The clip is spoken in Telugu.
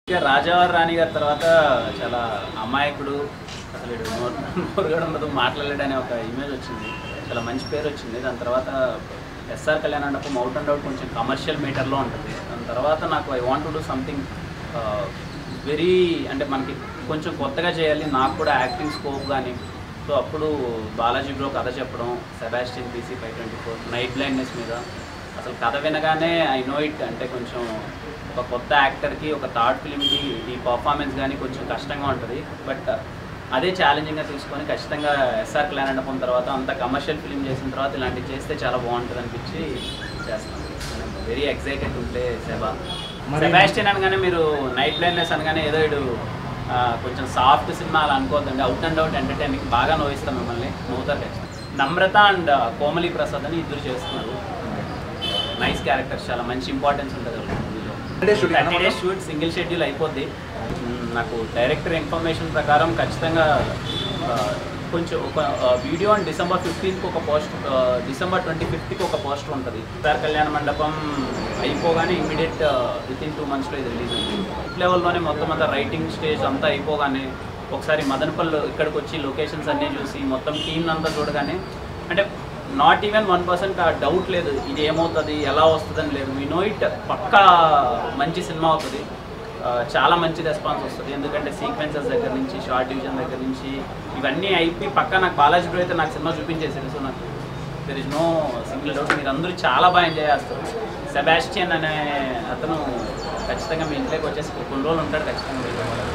ఇక రాజావారి రాణి గారి తర్వాత చాలా అమాయకుడు అసలు వీడు నోరు నోరు కూడా ఉండదు మాట్లాడలేడు అనే ఒక ఇమేజ్ వచ్చింది చాలా మంచి పేరు వచ్చింది దాని తర్వాత ఎస్ఆర్ కళ్యాణ్ అన్నప్పుడు అవుట్ అండ్ అవుట్ కొంచెం కమర్షియల్ మీటర్లో ఉంటుంది దాని తర్వాత నాకు I want to do something very అంటే మనకి కొంచెం కొత్తగా చేయాలి నాకు కూడా యాక్టింగ్ స్కోప్ కానీ సో అప్పుడు బాలాజీ బ్రో కథ చెప్పడం Sebastian BC five twenty four night blindness మీద అసలు కథ వినగానే ఐ నో ఇట్ అంటే కొంచెం ఒక కొత్త యాక్టర్కి ఒక థర్డ్ ఫిలింకి ఈ పర్ఫార్మెన్స్ కానీ కొంచెం కష్టంగా ఉంటుంది బట్ అదే ఛాలెంజింగ్గా తీసుకొని ఖచ్చితంగా ఎస్ఆర్ క్లాన్ అనుకున్న తర్వాత అంత కమర్షియల్ ఫిలిం చేసిన తర్వాత ఇలాంటివి చేస్తే చాలా బాగుంటుంది అనిపించి చేస్తాను వెరీ ఎక్సైటెడ్ ఉంటే సేవ మరి- సెబాస్టియన్ అనగానే మీరు నైట్ బ్లైండ్నెస్ అనగానే ఏదో ఇడు ఆ, కొంచెం సాఫ్ట్ సినిమా అలా అనుకోవద్దండి అవుట్ అండ్ అవుట్ ఎంటర్టైనింగ్ బాగా నవ్విస్తాం మిమ్మల్ని నవ్వుతారు ఖచ్చితంగా నమ్రత అండ్ కోమలి ప్రసాద్ అని ఇద్దరు చేస్తున్నారు నైస్ క్యారెక్టర్స్ చాలా మంచి ఇంపార్టెన్స్ ఉంటుంది మూవీలో Thirty days shooting థర్టీ అన్నమాట? డేస్ షూట్ సింగిల్ షెడ్యూల్ అయిపోద్ది మ్మ్, నాకు డైరెక్టర్ ఇన్ఫర్మేషన్ ప్రకారం ఖచ్చితంగా ఆ, కొంచెం ఒక వీడియో అండ్ డిసెంబర్ ఫిఫ్టీన్త్కి ఒక పోస్ట్ డిసెంబర్ ట్వంటీ ఫిఫ్త్కి ఒక పోస్టర్ ఉంటుంది సార్ కళ్యాణ మండపం అయిపోగానే ఇమీడియట్ విత్ ఇన్ టూ మంత్స్లో ఇది రిలీజ్ ఉంది లెవెల్లోనే మొత్తం అంతా రైటింగ్ స్టేజ్ అంతా అయిపోగానే ఒకసారి మదనపల్లి ఇక్కడికి వచ్చి లొకేషన్స్ అన్నీ చూసి మొత్తం టీమ్ అంతా చూడగానే అంటే నాట్ ఈవెన్ వన్ పర్సెంట్ ఆ డౌట్ లేదు ఇది ఏమవుతుంది ఎలా వస్తుందని లేదు వీ నో ఇట్ పక్కా మంచి సినిమా అవుతుంది ఆ, చాలా మంచి రెస్పాన్స్ వస్తుంది ఎందుకంటే సీక్వెన్సెస్ దగ్గర నుంచి షార్ట్ డివిజన్ దగ్గర నుంచి ఇవన్నీ అయిపోయి పక్కా నాకు బాలాజీ బ్రో అయితే నాకు సినిమా చూపించేసారు సో నాకు there is no single doubt మీరు అందరూ చాలా బాగా ఎంజాయ్ చేస్తారు సెబాస్టియన్ అనే అతను ఖచ్చితంగా మీ ఇంట్లోకి వచ్చేసి కొన్ని రోజులు ఉంటాడు ఖచ్చితంగా మీతో పాటు.